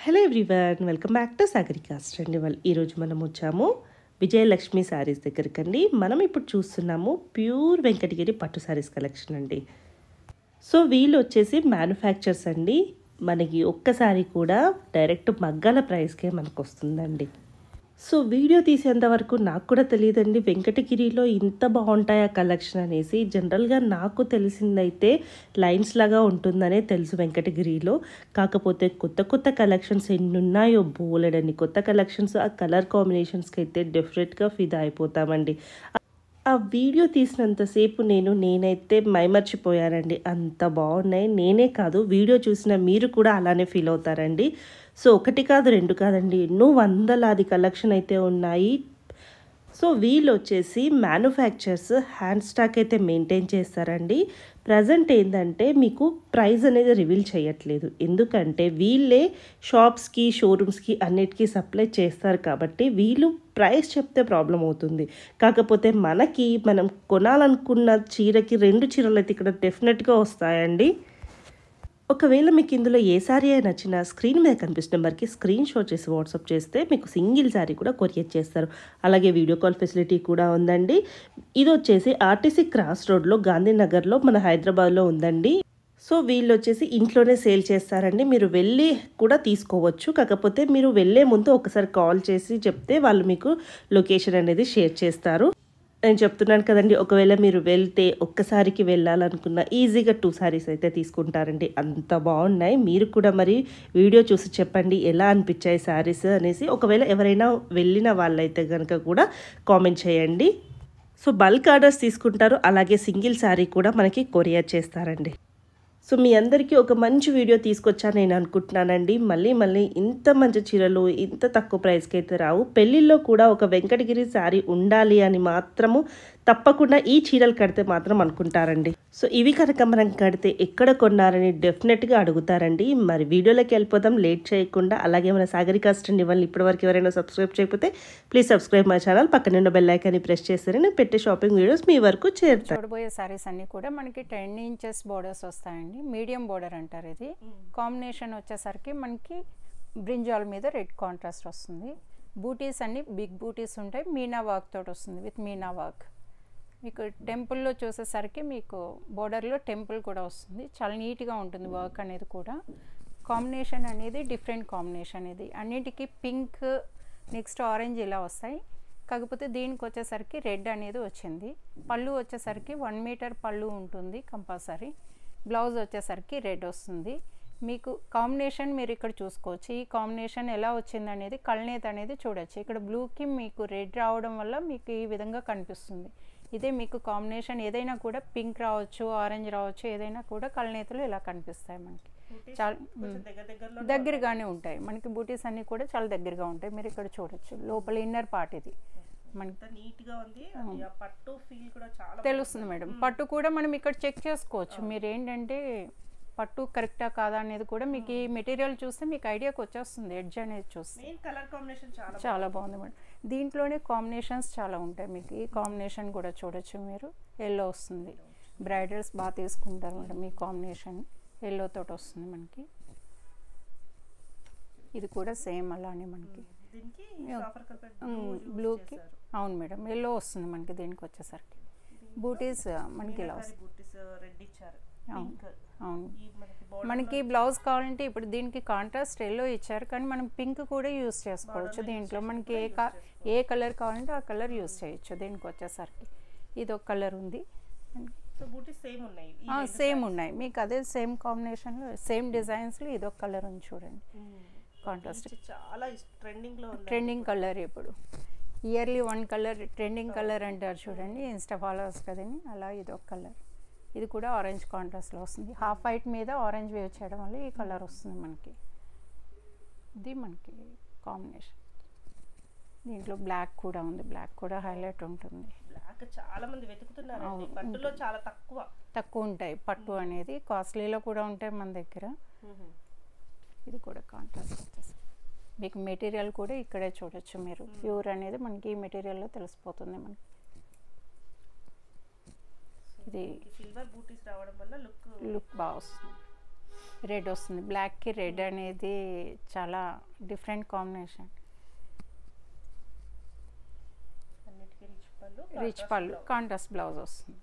Hello everyone welcome back to సాగరికాస్ట్ అండి వాళ్ళు ఈరోజు మనం వచ్చాము విజయలక్ష్మి శారీస్ దగ్గరికండి మనం ఇప్పుడు చూస్తున్నాము ప్యూర్ వెంకటగిరి పట్టు శారీస్ కలెక్షన్ అండి సో వీళ్ళు వచ్చేసి మ్యానుఫ్యాక్చర్స్ అండి మనకి ఒక్కసారి కూడా డైరెక్ట్ మగ్గాల ప్రైస్కే మనకు వస్తుందండి సో వీడియో తీసేంత వరకు నాకు కూడా తెలియదండి వెంకటగిరిలో ఇంత బాగుంటాయి ఆ కలెక్షన్ అనేసి జనరల్గా నాకు తెలిసిందైతే లైన్స్ లాగా ఉంటుందనే తెలుసు వెంకటగిరిలో కాకపోతే కొత్త కొత్త కలెక్షన్స్ ఎన్ని ఉన్నాయో బోలెడని కొత్త కలెక్షన్స్ ఆ కలర్ కాంబినేషన్స్కి అయితే డెఫినెట్గా ఫిదా అయిపోతామండి ఆ వీడియో తీసినంతసేపు నేను నేనైతే మైమర్చిపోయానండి అంత బాగున్నాయి నేనే కాదు వీడియో చూసిన మీరు కూడా అలానే ఫీల్ అవుతారండి సో ఒకటి కాదు రెండు కాదండి ఎన్నో వందలాది కలెక్షన్ అయితే ఉన్నాయి సో వీళ్ళు వచ్చేసి మ్యానుఫ్యాక్చర్స్ హ్యాండ్ స్టాక్ అయితే మెయింటైన్ చేస్తారండి ప్రజెంట్ ఏంటంటే మీకు ప్రైస్ అనేది రివీల్ చేయట్లేదు ఎందుకంటే వీళ్ళే షాప్స్కి షోరూమ్స్కి అన్నిటికీ సప్లై చేస్తారు కాబట్టి వీళ్ళు ప్రైస్ చెప్తే ప్రాబ్లం అవుతుంది కాకపోతే మనకి మనం కొనాలనుకున్న చీరకి రెండు చీరలు అయితే ఇక్కడ డెఫినెట్గా వస్తాయండి ఒకవేళ మీకు ఇందులో ఏ శారీ అయినా నచ్చినా స్క్రీన్ మీద కనిపిస్తున్న నెంబర్కి స్క్రీన్ షాట్ చేసి వాట్సాప్ చేస్తే మీకు సింగిల్ శారీ కూడా కొరియర్ చేస్తారు అలాగే వీడియో కాల్ ఫెసిలిటీ కూడా ఉందండి ఇది వచ్చేసి ఆర్టీసీ క్రాస్ రోడ్లో గాంధీనగర్లో మన హైదరాబాద్లో ఉందండి సో వీళ్ళు వచ్చేసి ఇంట్లోనే సేల్ చేస్తారండి మీరు వెళ్ళి కూడా తీసుకోవచ్చు కాకపోతే మీరు వెళ్ళే ముందు ఒకసారి కాల్ చేసి చెప్తే వాళ్ళు మీకు లొకేషన్ అనేది షేర్ చేస్తారు నేను చెప్తున్నాను కదండి ఒకవేళ మీరు వెళ్తే ఒక్కసారికి వెళ్ళాలనుకున్న ఈజీగా టూ సారీస్ అయితే తీసుకుంటారండి అంత బాగున్నాయి మీరు కూడా మరి వీడియో చూసి చెప్పండి ఎలా అనిపించాయి శారీస్ అనేసి ఒకవేళ ఎవరైనా వెళ్ళిన వాళ్ళైతే కనుక కూడా కామెంట్ చేయండి సో బల్క్ ఆర్డర్స్ తీసుకుంటారు అలాగే సింగిల్ శారీ కూడా మనకి కొరియర్ చేస్తారండి సో మీ అందరికీ ఒక మంచి వీడియో తీసుకొచ్చాను నేను అనుకుంటున్నానండి మళ్ళీ మళ్ళీ ఇంత మంచి చీరలు ఇంత తక్కువ ప్రైస్కి అయితే రావు పెళ్ళిళ్ళలో కూడా ఒక వెంకటగిరి శారీ ఉండాలి అని మాత్రము తప్పకుండా ఈ చీరలు కడితే మాత్రం అనుకుంటారండి సో ఇవి కనుక మనం కడితే ఎక్కడ కొన్నారని డెఫినెట్గా అడుగుతారండి మరి వీడియోలోకి వెళ్ళిపోదాం లేట్ చేయకుండా అలాగే మన సాగరికా స్టండి వాళ్ళు ఇప్పటివరకు ఎవరైనా సబ్స్క్రైబ్ చేయకపోతే ప్లీజ్ సబ్స్క్రైబ్ మై ఛానల్ పక్కన ఉన్న బెల్ ఐకాన్ని ప్రెస్ చేస్తే నేను పెట్టే షాపింగ్ వీడియోస్ మీ వరకు చేరుతాను చూడబోయే సారీస్ అన్నీ కూడా మనకి టెన్ ఇంచెస్ బోర్డర్స్ వస్తాయండి మీడియం బోర్డర్ అంటారు ఇది కాంబినేషన్ వచ్చేసరికి మనకి బ్రింజాల్ మీద రెడ్ కాంట్రాస్ట్ వస్తుంది బూటీస్ అన్ని బిగ్ బూటీస్ ఉంటాయి మీనా వర్క్ తోటి వస్తుంది విత్ మీనా వర్క్ మీకు టెంపుల్లో చూసేసరికి మీకు బోర్డర్లో టెంపుల్ కూడా వస్తుంది చాలా నీట్గా ఉంటుంది వర్క్ అనేది కూడా కాంబినేషన్ అనేది డిఫరెంట్ కాంబినేషన్ ఇది అన్నిటికీ పింక్ నెక్స్ట్ ఆరెంజ్ ఇలా వస్తాయి కాకపోతే దీనికి వచ్చేసరికి రెడ్ అనేది వచ్చింది పళ్ళు వచ్చేసరికి వన్ మీటర్ పళ్ళు ఉంటుంది కంపల్సరీ బ్లౌజ్ వచ్చేసరికి రెడ్ వస్తుంది మీకు కాంబినేషన్ మీరు ఇక్కడ చూసుకోవచ్చు ఈ కాంబినేషన్ ఎలా వచ్చింది అనేది కల్నేత్ అనేది చూడొచ్చు ఇక్కడ బ్లూకి మీకు రెడ్ రావడం వల్ల మీకు ఈ విధంగా కనిపిస్తుంది ఇదే మీకు కాంబినేషన్ ఏదైనా కూడా పింక్ రావచ్చు ఆరెంజ్ రావచ్చు ఏదైనా కూడా కల్నేతలు ఇలా కనిపిస్తాయి మనకి చాలా దగ్గరగానే ఉంటాయి మనకి బూటీస్ అన్నీ కూడా చాలా దగ్గరగా ఉంటాయి మీరు ఇక్కడ చూడొచ్చు లోపల ఇన్నర్ పార్ట్ ఇది మనకి నీట్గా ఉంది పట్టు ఫీల్ కూడా చాలా తెలుస్తుంది మేడం పట్టు కూడా మనం ఇక్కడ చెక్ చేసుకోవచ్చు మీరు ఏంటంటే పట్టు కరెక్టా కాదా అనేది కూడా మీకు ఈ మెటీరియల్ చూస్తే మీకు ఐడియాకి వచ్చేస్తుంది ఎడ్జ్ అనేది చూస్తే కలర్ కాంబినేషన్ చాలా చాలా బాగుంది మేడం దీంట్లోనే కాంబినేషన్స్ చాలా ఉంటాయి మీకు ఈ కాంబినేషన్ కూడా చూడొచ్చు మీరు ఎల్లో వస్తుంది బ్రైడల్స్ బాగా తీసుకుంటారు మేడం ఈ కాంబినేషన్ ఎల్లో తోటి వస్తుంది మనకి ఇది కూడా సేమ్ అలానే మనకి దీనికి బ్లూకి అవును మేడం ఎల్లో వస్తుంది మనకి దీనికి వచ్చేసరికి బూటీస్ మనకి ఇలా వస్తుంది బూటీస్ రెడ్ ఇచ్చారు అవును అవును ఈ మనకి మనకి బ్లౌజ్ కావాలంటే ఇప్పుడు దీనికి కాంట్రాస్ట్ ఎల్లో ఇచ్చారు కానీ మనం పింక్ కూడా యూస్ చేసుకోవచ్చు దీంట్లో మనకి ఏ కా ఏ కలర్ కావాలంటే ఆ కలర్ యూస్ చేయొచ్చు దీనికి వచ్చేసరికి ఇది ఒక కలర్ ఉంది సో బూటీస్ సేమ్ ఉన్నాయి సేమ్ ఉన్నాయి మీకు అదే సేమ్ కాంబినేషన్లో సేమ్ డిజైన్స్లో ఇది ఒక కలర్ ఉంది చూడండి కాంట్రాస్ట్ చాలా ట్రెండింగ్ లో ఉంది ట్రెండింగ్ కలర్ ఇప్పుడు yearly one colour trending colour అంటారు చూడండి ఇన్స్టా ఫాలోవర్స్ కదండి అలా ఇది ఒక కలర్ ఇది కూడా ఆరెంజ్ కాంట్రాస్ట్లో వస్తుంది హాఫ్ వైట్ మీద ఆరెంజ్ వేవ్ చేయడం వల్ల ఈ కలర్ వస్తుంది మనకి ఇది మనకి కాంబినేషన్ దీంట్లో బ్లాక్ కూడా ఉంది బ్లాక్ కూడా హైలైట్ ఉంటుంది బ్లాక్ చాలా మంది వెతుకుతున్నారు పట్టులో చాలా తక్కువ తక్కువ ఉంటాయి పట్టు అనేది కాస్ట్లీలో కూడా ఉంటాయి మన దగ్గర ఇది కూడా కాంట్రాస్ట్ వచ్చేసి మీకు మెటీరియల్ కూడా ఇక్కడే చూడొచ్చు మీరు ప్యూర్ అనేది మనకి ఈ మెటీరియల్లో తెలిసిపోతుంది మనకి ఇది సిల్వర్ బూటీస్ రావడం వల్ల లుక్ లుక్ బాగా వస్తుంది రెడ్ వస్తుంది బ్లాక్కి రెడ్ అనేది చాలా డిఫరెంట్ కాంబినేషన్ అన్నిటికీ rich pallu rich pallu contrast blouse వస్తుంది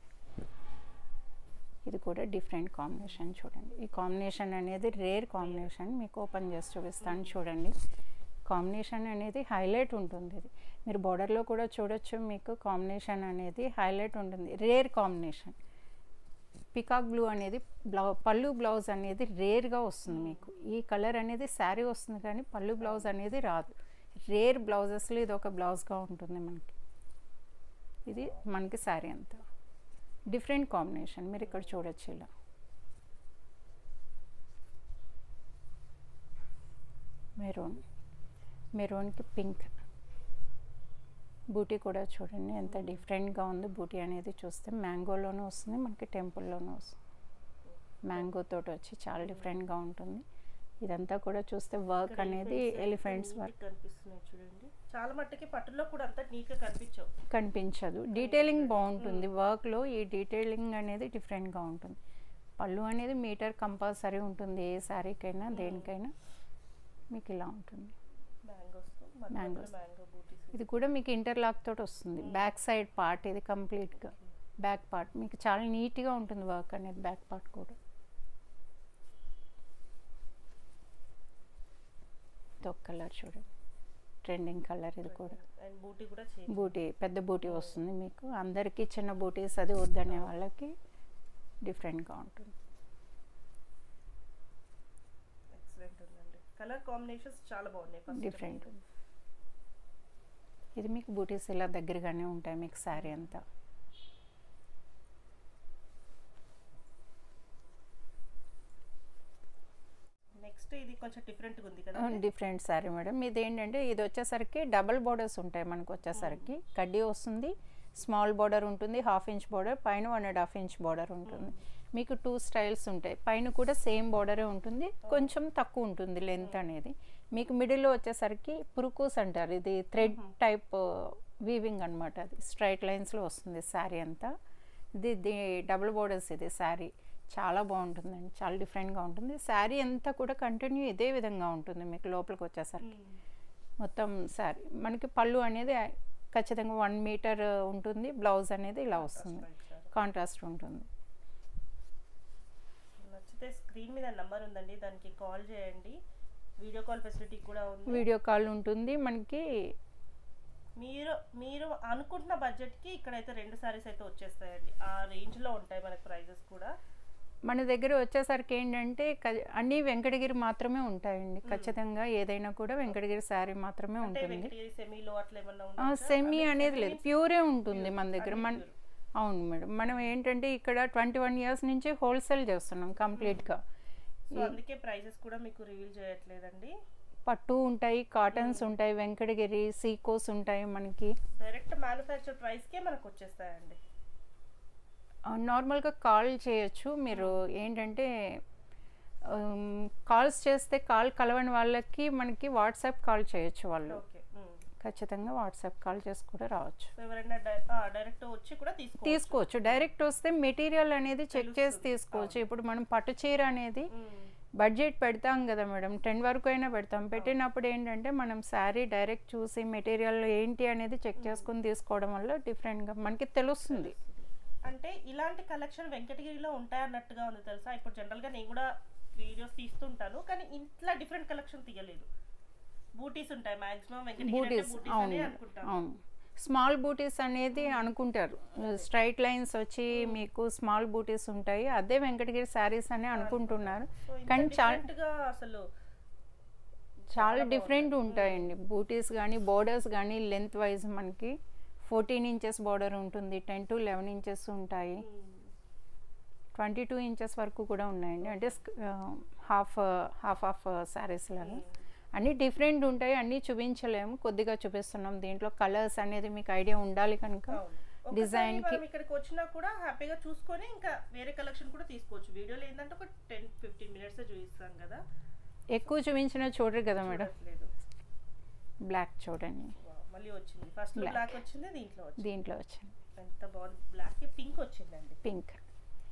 ఇది కూడా డిఫరెంట్ కాంబినేషన్ చూడండి ఈ కాంబినేషన్ అనేది రేర్ కాంబినేషన్ మీకు ఓపెన్ చేసి చూపిస్తాను చూడండి కాంబినేషన్ అనేది హైలైట్ ఉంటుంది ఇది మీరు బార్డర్లో కూడా చూడొచ్చు మీకు కాంబినేషన్ అనేది హైలైట్ ఉంటుంది రేర్ కాంబినేషన్ పికాక్ బ్లూ అనేది బ్లౌ పళ్ళు బ్లౌజ్ అనేది రేర్గా వస్తుంది మీకు ఈ కలర్ అనేది శారీ వస్తుంది కానీ పళ్ళు బ్లౌజ్ అనేది రాదు రేర్ బ్లౌజెస్లో ఇది ఒక బ్లౌజ్గా ఉంటుంది మనకి ఇది మనకి శారీ అంతా డిఫరెంట్ కాంబినేషన్ మీరు ఇక్కడ చూడొచ్చు ఇలా మెరూన్ మెరూన్కి పింక్ బూటీ కూడా చూడండి ఎంత డిఫరెంట్గా ఉంది బూటీ అనేది చూస్తే మ్యాంగోలోనూ వస్తుంది మనకి టెంపుల్లోనూ వస్తుంది మ్యాంగో తోటి వచ్చి చాలా డిఫరెంట్గా ఉంటుంది ఇదంతా కూడా చూస్తే వర్క్ అనేది ఎలిఫెంట్స్ వర్క్ కనిపిస్తున్నాయి చూడండి చాలా మట్టుకి పట్టులో కూడా అంత నీట్ గా కనిపించవు కనిపించదు డీటెయిలింగ్ బాగుంటుంది వర్క్లో ఈ డీటెయిలింగ్ అనేది డిఫరెంట్గా ఉంటుంది పళ్ళు అనేది మీటర్ కంపల్సరీ ఉంటుంది ఏ శారీకైనా దేనికైనా మీకు ఇలా ఉంటుంది మ్యాంగోస్ Mangoes. మ్యాంగో బూటీస్ ఇది కూడా మీకు ఇంటర్లాక్ తోటి వస్తుంది బ్యాక్ సైడ్ పార్ట్ ఇది కంప్లీట్గా బ్యాక్ పార్ట్ మీకు చాలా నీట్గా ఉంటుంది వర్క్ అనేది బ్యాక్ పార్ట్ కూడా ఇది ఒక కలర్ చూడండి ట్రెండింగ్ కలర్ ఇది కూడా అండ్ బూటీ కూడా చేంజ్ బూటీ పెద్ద బూటీ వస్తుంది మీకు అందరికీ చిన్న బూటీస్ అది వద్దనే వాళ్ళకి డిఫరెంట్గా ఉంటుంది ఎక్సలెంట్ ఉందండి కలర్ కాంబినేషన్స్ చాలా బాగున్నాయి ఫస్ట్ డిఫరెంట్ ఇది మీకు బూటీస్ ఇలా దగ్గరగానే ఉంటాయి మీకు శారీ అంతా నెక్స్ట్ ఇది కొంచెం డిఫరెంట్ ఉంది కదా డిఫరెంట్ శారీ మేడం ఇది ఏంటంటే ఇది వచ్చేసరికి డబల్ బోర్డర్స్ ఉంటాయి మనకు వచ్చేసరికి కడ్డీ వస్తుంది స్మాల్ బోర్డర్ ఉంటుంది హాఫ్ ఇంచ్ బోర్డర్ పైన one and half inch border ఉంటుంది మీకు టూ స్టైల్స్ ఉంటాయి పైన కూడా సేమ్ బోర్డరే ఉంటుంది కొంచెం తక్కువ ఉంటుంది లెంత్ అనేది మీకు మిడిల్లో వచ్చేసరికి పురుకూస్ అంటారు ఇది థ్రెడ్ టైప్ వీవింగ్ అనమాట అది స్ట్రైట్ లైన్స్లో వస్తుంది శారీ అంతా ఇది ఇది డబుల్ బోర్డర్స్ ఇది శారీ చాలా బాగుంటుందండి చాలా డిఫరెంట్గా ఉంటుంది శారీ అంతా కూడా కంటిన్యూ ఇదే విధంగా ఉంటుంది మీకు లోపలికి వచ్చేసరికి మొత్తం శారీ మనకి పళ్ళు అనేది ఖచ్చితంగా వన్ మీటర్ ఉంటుంది బ్లౌజ్ అనేది ఇలా వస్తుంది కాంట్రాస్ట్ ఉంటుంది నచ్చితే స్క్రీన్ మీద నంబర్ ఉందండి దానికి కాల్ చేయండి వీడియో కాల్ ఫెసిలిటీ కూడా ఉంది వీడియో కాల్ ఉంటుంది మనకి మీరు మీరు అనుకుంటున్న బడ్జెట్కి ఇక్కడైతే రెండు సారీస్ అయితే వచ్చేస్తాయండి ఆ రేంజ్లో ఉంటాయి మనకి ప్రైజెస్ కూడా మన దగ్గర వచ్చేసరికి ఏంటంటే క- అన్నీ వెంకటగిరి మాత్రమే ఉంటాయండి ఖచ్చితంగా ఏదైనా కూడా వెంకటగిరి శారీ మాత్రమే అంటే ఉంటుంది వెంకటగిరి సెమీలో అట్లా ఏమన్నా ఆ, ఉందా సెమీ అనేది లేదు ప్యూరే ఉంటుంది మన దగ్గర మన అవును మేడం మనం ఏంటంటే ఇక్కడ ట్వంటీ వన్ ఇయర్స్ నుంచి హోల్సేల్ చేస్తున్నాం కంప్లీట్గా సో అందుకే ప్రైజెస్ కూడా మీకు రివీల్ చేయట్లేదండి పట్టు ఉంటాయి కాటన్స్ ఉంటాయి వెంకటగిరి సీకోస్ ఉంటాయి మనకి డైరెక్ట్ మ్యానుఫ్యాక్చర్ ప్రైస్కే మనకు వచ్చేస్తాయండి నార్మల్గా కాల్ చేయొచ్చు మీరు ఏంటంటే కాల్స్ చేస్తే కాల్ కలవని వాళ్ళకి మనకి వాట్సాప్ కాల్ చేయొచ్చు వాళ్ళు ఓకే ఖచ్చితంగా వాట్సాప్ కాల్ చేసి కూడా రావచ్చు సో ఎవరైనా డైరెక్ట్ వచ్చి కూడా తీసుకో తీసుకోవచ్చు డైరెక్ట్ వస్తే మెటీరియల్ అనేది చెక్ చేసి తీసుకోవచ్చు ఇప్పుడు మనం పట్టు చీర అనేది బడ్జెట్ పెడతాం కదా మేడం టెన్ వరకు అయినా పెడతాం పెట్టినప్పుడు ఏంటంటే మనం శారీ డైరెక్ట్ చూసి మెటీరియల్ ఏంటి అనేది చెక్ చేసుకుని తీసుకోవడం వల్ల డిఫరెంట్గా మనకి తెలుస్తుంది అంటే ఇలాంటి కలెక్షన్ వెంకటగిరిలో ఉంటాయన్నట్టుగా ఉంది తెలుసా ఇప్పుడు జనరల్గా నేను కూడా వీడియోస్ తీస్తుంటాను కానీ ఇంట్లో డిఫరెంట్ కలెక్షన్ తీయలేదు బూటీస్ ఉంటాయి మాక్సిమం వెంకటగిరి అంటే బూటీస్ బూటీస్ అవును అనే అనుకుంటాను అవును స్మాల్ బూటీస్ అనేది అనుకుంటారు స్ట్రైట్ లైన్స్ వచ్చి మీకు స్మాల్ బూటీస్ ఉంటాయి అదే వెంకటగిరి శారీస్ అని అనుకుంటున్నారు సో ఇంత కానీ చాలా different గా అసలు చాలా డిఫరెంట్ ఉంటాయండి బూటీస్ కానీ బోర్డర్స్ కానీ లెంత్ వైజ్ మనకి ఫోర్టీన్ ఇంచెస్ బార్డర్ ఉంటుంది టెన్ టు లెవెన్ ఇంచెస్ ఉంటాయి ట్వంటీ టూ ఇంచెస్ వరకు కూడా ఉన్నాయండి అంటే హాఫ్ హాఫ్ హాఫ్ శారీస్ లాగా అన్నీ డిఫరెంట్ ఉంటాయి అన్నీ చూపించలేము కొద్దిగా చూపిస్తున్నాం దీంట్లో కలర్స్ అనేది మీకు ఐడియా ఉండాలి కనుక అవును డిజైన్ డిజైన్ కి మనం ఇక్కడికి వచ్చినా కూడా హ్యాపీగా చూసుకొని ఇంకా వేరే కలెక్షన్ కూడా తీసుకోవచ్చు వీడియోలో ఏంటంటే ఒక టెన్ ఫిఫ్టీన్ మినిట్స్ చూపిస్తాం కదా ఎక్కువ చూపించిన చూడరు కదా మేడం చూడట్లేదు బ్లాక్ చూడండి Wow, మళ్ళీ వచ్చింది ఫస్ట్ Black. బ్లాక్ వచ్చింది దీంట్లో వచ్చింది దీంట్లో వచ్చింది ఎంత బాగుంది బ్లాక్ కి పింక్ వచ్చిందండి పింక్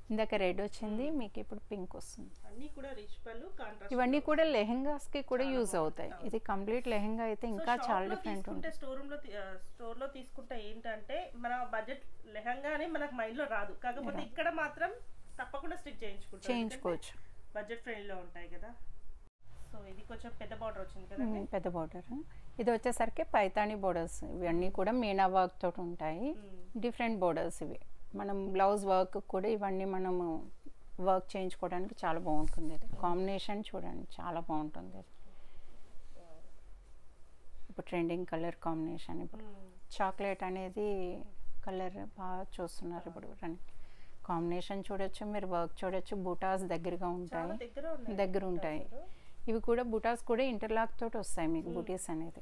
ఇందాక రెడ్ వచ్చింది మీకు ఇప్పుడు పింక్ వస్తుంది అన్ని కూడా రిచ్ పళ్ళు కాంట్రాస్ట్ ఇవన్నీ కూడా లెహెంగాస్కి కూడా యూజ్ అవుతాయి ఇది కంప్లీట్ లెహెంగా అయితే ఇంకా చాలా డిఫరెంట్ తీసుకుంటే ఉంటుంది స్టోర్ రూమ్ లో స్టోర్ లో తీసుకుంటే ఏంటంటే మన బడ్జెట్ లెహంగా అని మనకు మైండ్ లో రాదు కాకపోతే ఇక్కడ మాత్రం తప్పకుండా స్టిచ్ చేయించుకుంటాం చేయించుకోవచ్చు బడ్జెట్ ఫ్రెండ్లీలో ఉంటాయి కదా సో ఇది కొంచెం పెద్ద బార్డర్ వచ్చింది కదా ఉమ్, పెద్ద బార్డర్ ఇది వచ్చేసరికి పైతాని బోర్డర్స్ ఇవన్నీ కూడా మీనా వర్క్ తోటి ఉంటాయి డిఫరెంట్ బోర్డర్స్ ఇవి మనం బ్లౌజ్ వర్క్ కూడా ఇవన్నీ మనము వర్క్ చేయించుకోవడానికి చాలా బాగుంటుంది ఇది కాంబినేషన్ చూడండి చాలా బాగుంటుంది ఇది ఇప్పుడు ట్రెండింగ్ కలర్ కాంబినేషన్ ఇప్పుడు చాక్లెట్ అనేది కలర్ బాగా చూస్తున్నారు ఇప్పుడు రన్ కాంబినేషన్ చూడొచ్చు మీరు వర్క్ చూడొచ్చు బూటాస్ దగ్గరగా చాలా ఉంటాయి దగ్గర ఉన్నాయి దగ్గర ఉంటాయి ఇవి కూడా బుటాస్ కూడా ఇంటర్లాక్ తోటి వస్తాయి మీకు బుటీస్ అనేది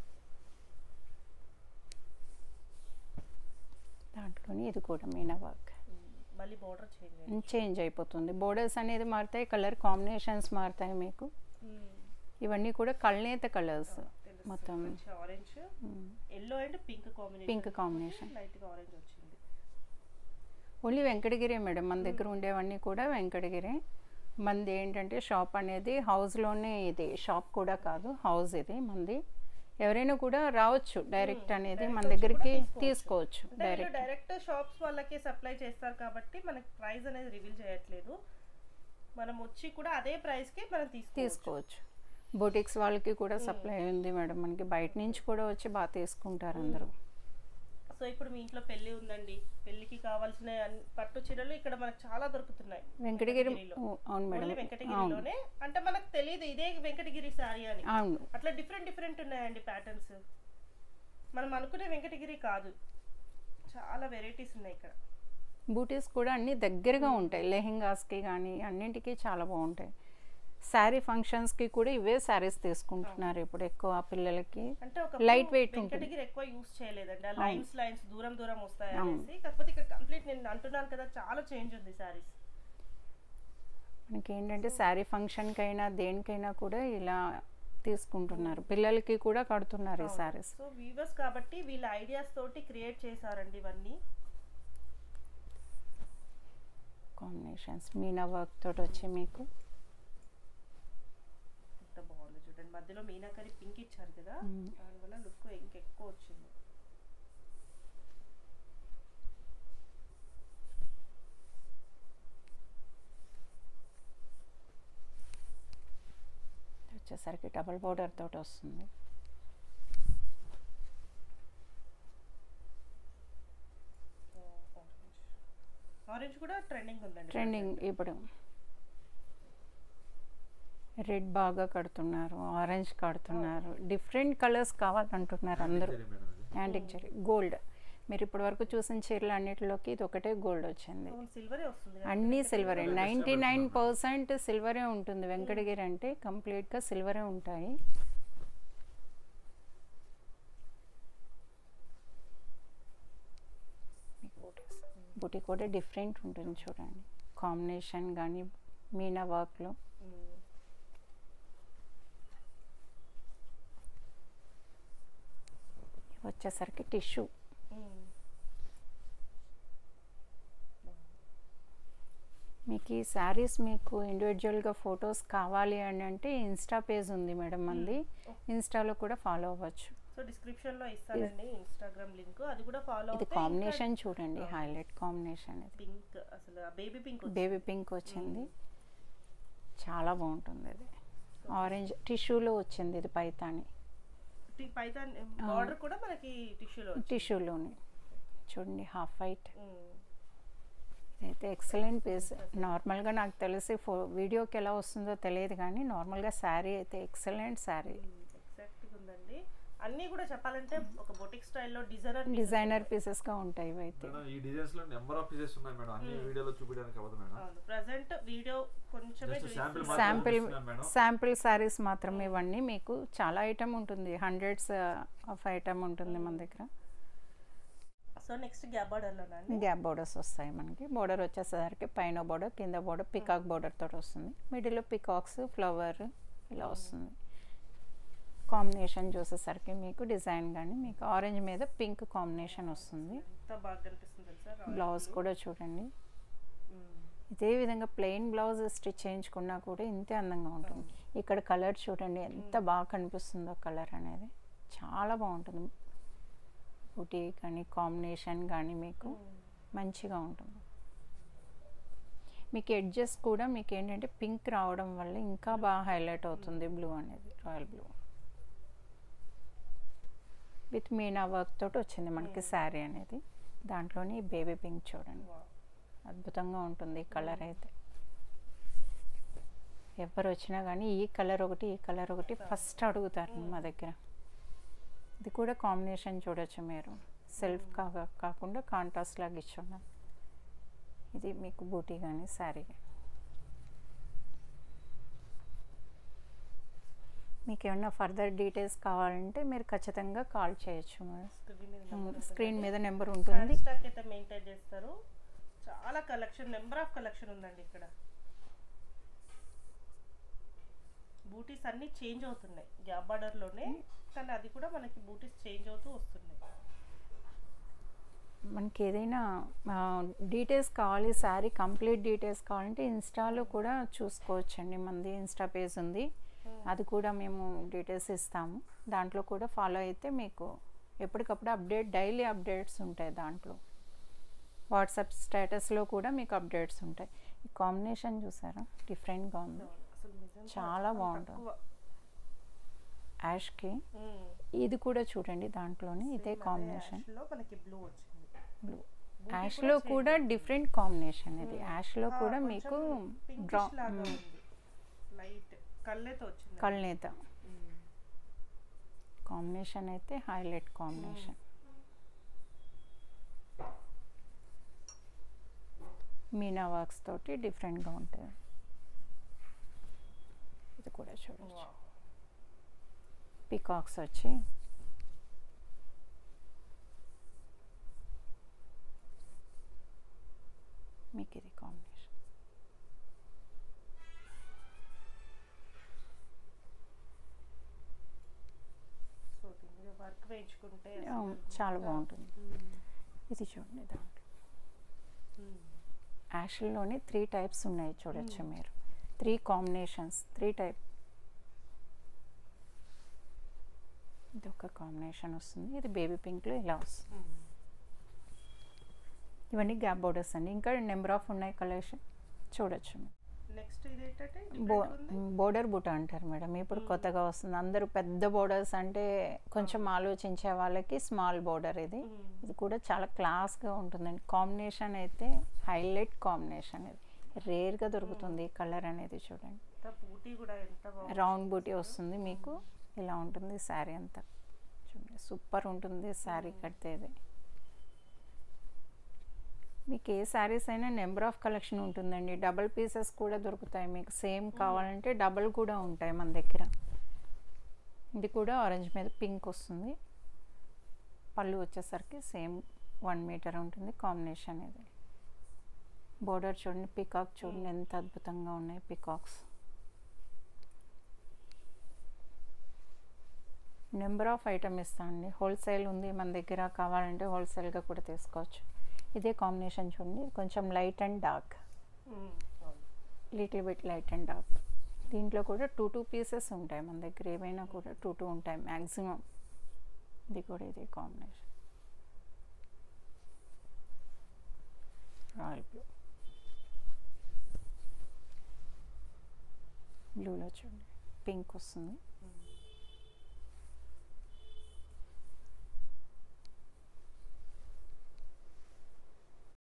దాంట్లోని ఇది కూడా మీనా వర్క్ మళ్ళీ బార్డర్ చేంజ్ చేంజ్ అయిపోతుంది బోర్డర్స్ అనేది మారుతాయి కలర్ కాంబినేషన్స్ మారుతాయి మీకు ఇవన్నీ కూడా కళ్ళనేత కలర్స్ మొత్తం orange yellow and pink combination pink combination light గా ఆరెంజ్ వచ్చింది ఓన్లీ వెంకటగిరి మేడం మన దగ్గర ఉండేవన్నీ కూడా వెంకటగిరి మనది ఏంటంటే షాప్ అనేది హౌస్లోనే ఇది షాప్ కూడా కాదు హౌస్ ఇది మంది ఎవరైనా కూడా రావచ్చు డైరెక్ట్ అనేది మన దగ్గరికి తీసుకోవచ్చు అంటే వీళ్ళు డైరెక్ట్ డైరెక్ట్ షాప్స్ వాళ్ళకి సప్లై చేస్తారు కాబట్టి మనకి ప్రైస్ అనేది రివీల్ చేయట్లేదు మనం వచ్చి కూడా అదే ప్రైస్ కి మనం తీసుకోవచ్చు తీసుకోవచ్చు బొటిక్స్ వాళ్ళకి కూడా సప్లై ఉంది మేడం మనకి బయట నుంచి కూడా వచ్చి బాగా తీసుకుంటారు అందరూ సో ఇప్పుడు మీ ఇంట్లో పెళ్లి ఉందండి పెళ్లికి కావాల్సిన అన్ని పట్టు చీరలు ఇక్కడ మనకు చాలా దొరుకుతున్నాయి వెంకటగిరి వెంకటగిరిలో. ఓ, అవును మేడం ఓన్లీ వెంకటగిరిలోనే అంటే మనకు తెలియదు ఇదే వెంకటగిరి సారీ అని అవును అట్లా డిఫరెంట్ డిఫరెంట్ ఉన్నాయండి ప్యాటర్న్స్ మనం అనుకునే వెంకటగిరి కాదు చాలా వెరైటీస్ ఉన్నాయి ఇక్కడ బూటీస్ కూడా అన్ని దగ్గరగా ఉంటాయి లెహెంగాస్కి కానీ అన్నింటికి చాలా బాగుంటాయి శారీ ఫంక్షన్స్కి కూడా ఇవే శారీస్ తీసుకుంటున్నారు ఇప్పుడు ఎక్కువ పిల్లలకి అంటే ఒక Light weight ఉంటుంది. వెంకటగిరి ఎక్కువ యూస్ చేయలేదండి ఆ లైన్స్ లైన్స్ దూరం దూరం వస్తాయి అనేసి కాకపోతే ఇక్కడ కంప్లీట్ నేను అంటున్నాను కదా చాలా చేంజ్ ఉంది సారీస్ మనకి ఏంటంటే శారీ ఫంక్షన్కైనా దేనికైనా కూడా ఇలా తీసుకుంటున్నారు పిల్లలకి కూడా కడుతున్నారు ఈ శారీస్ సో వీవర్స్ కాబట్టి వీళ్ళ ఐడియాస్ తోటి క్రియేట్ చేశారండి ఇవన్నీ కాంబినేషన్స్ మీనా వర్క్ తోటి వచ్చి మీకు ఎంత బాగుంది చూడండి మధ్యలో మీనాకరి పింక్ ఇచ్చారు కదా మ్మ్. దానివల్ల లుక్ ఇంకెక్కువ వచ్చింది వచ్చేసరికి డబల్ బోర్డర్ తోటి వస్తుంది ఆరెంజ్ కూడా ట్రెండింగ్ ఉందండి ట్రెండింగ్ ఇప్పుడు రెడ్ బాగా కడుతున్నారు ఆరెంజ్ కడుతున్నారు డిఫరెంట్ కలర్స్ కావాలంటున్నారు అందరూ యాంటిక్ జరీ గోల్డ్ మీరు ఇప్పటి వరకు చూసిన చీరలు అన్నిటిలోకి ఇది ఒకటే గోల్డ్ వచ్చింది సిల్వరే వస్తుంది కదా. అన్నీ సిల్వరే నైంటీ నైన్ పర్సెంట్ సిల్వరే ఉంటుంది వెంకటగిరి అంటే కంప్లీట్గా సిల్వరే ఉంటాయి బుటీ కూడా డిఫరెంట్ ఉంటుంది చూడండి కాంబినేషన్ కానీ మీనా వర్క్లో మ్మ్. వచ్చేసరికి టిష్యూ మ్మ్. మీకు ఈ శారీస్ మీకు ఇండివిజువల్గా ఫొటోస్ కావాలి అని అంటే ఇన్స్టా పేజ్ ఉంది మేడం మంది ఇన్స్టాలో కూడా ఫాలో అవ్వచ్చు సో డిస్క్రిప్షన్ లో ఇస్తానండి ఇన్స్టాగ్రామ్ లింక్ అది కూడా ఫాలో ఇది కాంబినేషన్ చూడండి హైలైట్ కాంబినేషన్ ఇది పింక్ అసలు బేబీ పింక్ బేబీ పింక్ వచ్చింది చాలా బాగుంటుంది ఇది ఆరెంజ్ టిష్యూలో వచ్చింది ఇది పైతాని పైతాన్ బార్డర్ కూడా మనకి టిష్యూలో టిష్యూలోని చూడండి హాఫ్ వైట్ అయితే ఎక్సలెంట్ పీస్ నార్మల్గా నాకు తెలిసి ఫో వీడియోకి ఎలా వస్తుందో తెలియదు కానీ నార్మల్గా శారీ అయితే ఎక్సలెంట్ శారీ ఎగ్జాక్ట్ ఉందండి అన్నీ కూడా చెప్పాలంటే ఒక బొటిక్ స్టైల్లో డిజైనర్ డిజైనర్ పీసెస్గా ఉంటాయి ఇవి అయితే మేడం ఈ డిజైన్స్ లో నెంబర్ ఆఫ్ పీసెస్ ఉన్నాయి మేడం అన్ని వీడియోలో చూపించడానికి అవ్వదు మేడం అవును ప్రజెంట్ వీడియో కొంచెమే జస్ట్ శాంపిల్ చూపిస్తున్నాను. శాంపిల్ చూపిస్తున్నాను మేడం. శాంపిల్ శారీస్ మాత్రమే ఇవన్నీ మీకు చాలా ఐటమ్ ఉంటుంది హండ్రెడ్స్ ఆఫ్ ఐటమ్ ఉంటుంది మన దగ్గర సో నెక్స్ట్ గ్యాప్ బార్డర్లోనా అండి గ్యాప్ బోర్డర్స్ వస్తాయి మనకి బోర్డర్ వచ్చేసరికి పైన బోర్డర్ కింద బోర్డర్ పికాక్ బోర్డర్ తోటి వస్తుంది మిడిల్లో పికాక్స్ ఫ్లవర్ ఇలా వస్తుంది కాంబినేషన్ చూసేసరికి మీకు డిజైన్ కానీ మీకు ఆరెంజ్ మీద పింక్ కాంబినేషన్ వస్తుంది ఎంత బాగా కనిపిస్తుంది తెలుసా బ్లౌజ్ కూడా చూడండి ఇదే విధంగా ప్లెయిన్ బ్లౌజ్ స్టిచ్ చేయించుకున్నా కూడా ఇంతే అందంగా ఉంటుంది ఇక్కడ కలర్ చూడండి ఎంత బాగా కనిపిస్తుందో కలర్ అనేది చాలా బాగుంటుంది బుటీ కానీ కాంబినేషన్ కానీ మీకు మంచిగా ఉంటుంది మీకు ఎడ్జెస్ కూడా మీకు ఏంటంటే పింక్ రావడం వల్ల ఇంకా బాగా హైలైట్ అవుతుంది బ్లూ అనేది royal blue with meena work తోటి వచ్చింది మనకి శారీ అనేది దాంట్లోని బేబీ పింక్ చూడండి అద్భుతంగా ఉంటుంది ఈ కలర్ అయితే ఎవరు వచ్చినా కానీ ఈ కలర్ ఒకటి ఈ కలర్ ఒకటి ఫస్ట్ అడుగుతారు మా దగ్గర ఇది కూడా కాంబినేషన్ చూడొచ్చు మీరు సెల్ఫ్ కాగా కాకుండా కాంట్రాస్ట్ లాగా ఇచ్చున్నాను ఇది మీకు బూటీ కానీ శారీ మీకు ఏమన్నా ఫర్దర్ డీటెయిల్స్ కావాలంటే మీరు ఖచ్చితంగా కాల్ చేయొచ్చు మేడం స్క్రీన్ మీద నెంబర్ ఉంటుంది స్టాక్ అయితే మెయింటైన్ చేస్తారు చాలా కలెక్షన్ నెంబర్ ఆఫ్ కలెక్షన్ ఉందండి ఇక్కడ బూటీస్ అన్నీ చేంజ్ అవుతున్నాయి గ్యాప్ బార్డర్లోనే కానీ అది కూడా మనకి బూటీస్ చేంజ్ అవుతూ వస్తున్నాయి మనకి ఏదైనా డీటెయిల్స్ కావాలి శారీ కంప్లీట్ డీటెయిల్స్ కావాలంటే ఇన్స్టాలో కూడా చూసుకోవచ్చండి మనది ఇన్స్టా పేజ్ ఉంది అది కూడా మేము డీటెయిల్స్ ఇస్తాము దాంట్లో కూడా ఫాలో అయితే మీకు ఎప్పటికప్పుడు అప్డేట్ డైలీ అప్డేట్స్ ఉంటాయి దాంట్లో వాట్సాప్ స్టేటస్లో కూడా మీకు అప్డేట్స్ ఉంటాయి ఈ కాంబినేషన్ చూసారా డిఫరెంట్గా ఉంది అసలు నిజంగా చాలా బాగుంటుంది తక్కువ. యాష్కి మ్మ్. ఇది కూడా చూడండి దాంట్లోనే ఇదే కాంబినేషన్ యాష్లో మనకి బ్లూ వచ్చింది బ్లూ యాష్లో కూడా డిఫరెంట్ కాంబినేషన్ ఇది యాష్లో కూడా మీకు డ్రా పింకిష్ లాగా ఉంది లైట్ కళ్ళతో వచ్చింది కల్నేత మ్మ్. కాంబినేషన్ అయితే హైలైట్ కాంబినేషన్ మీనా వర్క్స్ తోటి డిఫరెంట్గా ఉంటుంది ఇది కూడా చూడవచ్చు వావ్. పికాక్స్ వచ్చి మీకు ఇది కాంబినేషన్ సో దీని మీద వర్క్ వేయించుకుంటే అవును, చాలా బాగుంటుంది ఇది చూడండి దాంట్లో యాషల్లోనే త్రీ టైప్స్ ఉన్నాయి చూడొచ్చు మీరు త్రీ కాంబినేషన్స్ త్రీ టైప్ ఇది ఒక కాంబినేషన్ వస్తుంది ఇది బేబీ పింక్లో ఇలా వస్తుంది ఇవన్నీ గ్యాప్ బోర్డర్స్ అండి ఇంకా నెంబర్ ఆఫ్ ఉన్నాయి కలెక్షన్ చూడొచ్చు మీరు నెక్స్ట్ ఇది ఏంటంటే బో different ఉంది. బోర్డర్ బుట్ట అంటారు మేడం ఇప్పుడు కొత్తగా వస్తుంది అందరూ పెద్ద బోర్డర్స్ అంటే కొంచెం ఆలోచించే వాళ్ళకి స్మాల్ బోర్డర్ ఇది మ్మ్. ఇది కూడా చాలా క్లాస్గా ఉంటుందండి కాంబినేషన్ అయితే హైలైట్ కాంబినేషన్ ఇది రేర్గా దొరుకుతుంది ఈ కలర్ అనేది చూడండి ఎంత బూటీ కూడా ఎంత బాగుంది రౌండ్ బూటీ వస్తుంది మీకు ఇలా ఉంటుంది శారీ అంతా చూడండి సూపర్ ఉంటుంది శారీ కడితే ఇది మీకు ఏ శారీస్ అయినా నెంబర్ ఆఫ్ కలెక్షన్ ఉంటుందండి డబల్ పీసెస్ కూడా దొరుకుతాయి మీకు సేమ్ కావాలంటే డబల్ కూడా ఉంటాయి మన దగ్గర ఇది కూడా ఆరెంజ్ మీద పింక్ వస్తుంది పళ్ళు వచ్చేసరికి సేమ్ వన్ మీటర్ ఉంటుంది కాంబినేషన్ ఇది బోర్డర్ చూడండి పికాక్ చూడండి ఎంత అద్భుతంగా ఉన్నాయి పికాక్స్ నెంబర్ ఆఫ్ ఐటమ్ ఇస్తానండి హోల్సేల్ ఉంది మన దగ్గర కావాలంటే హోల్సేల్గా కూడా తీసుకోవచ్చు ఇదే కాంబినేషన్ చూడండి కొంచెం లైట్ అండ్ డార్క్ మ్మ్. అవును. Little bit light and dark దీంట్లో కూడా టూ టూ పీసెస్ ఉంటాయి మన దగ్గర ఏవైనా కూడా టూ టూ ఉంటాయి మ్యాక్సిమం ఇది కూడా ఇదే కాంబినేషన్ రాయల్ బ్లూ బ్లూలో చూడండి పింక్ వస్తుంది